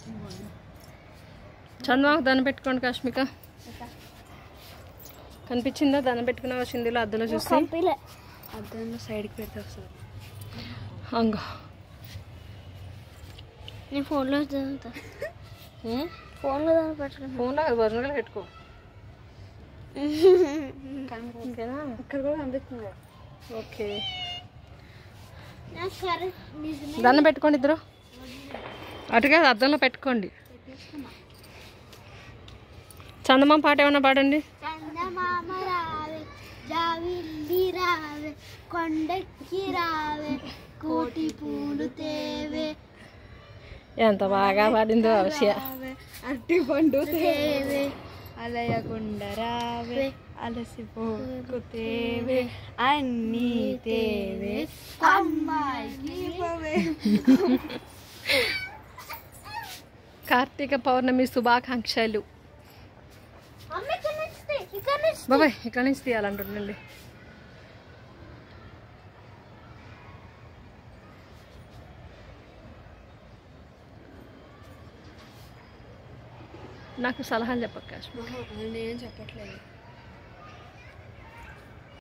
చందమాకు దండం పెట్టుకోండి కాశ్మిక కనిపించిందా దండం పెట్టుకున్నావా సింధులో అద్దులో చూసి కంపిలే అద్దంలో సైడ్కి పెడితే వస్తుంది అంగో నేను ఫోన్లో చదువుతా ఫోన్లో దాన్ని పెట్టుకున్నా ఫోన్లో అది ఒరిజినల్ పెట్టుకో ఓకేనా ఇక్కడ కూడా కనిపిస్తుంది ఓకే సరే నిజమే దండం పెట్టుకోండి ఇద్దరు అటుగా అద్దంలో పెట్టుకోండి చందమామ పాట ఏమన్నా పాడండి చందమామ రావే జావిల్లి రావే కొండెక్కి రావే కోటి పూలు తేవే ఎంత బాగా పాడిందో అవశ్య అట్టి పండు తేవే అలయకుండ రావే అలసిపోకు తేవే అన్నీ తేవే అమ్మాయికి ఇవ్వవే. కార్తీక పౌర్ణమి శుభాకాంక్షలు అమ్మ ఇక్కడ నుంచి తీ, ఇక్కడ నుంచి బాబాయ్ ఇక్కడ నుంచి తీయాలంటుండండి నాకు సలహాలు చెప్పక్క ఆహా, నేనేం చెప్పట్లేదు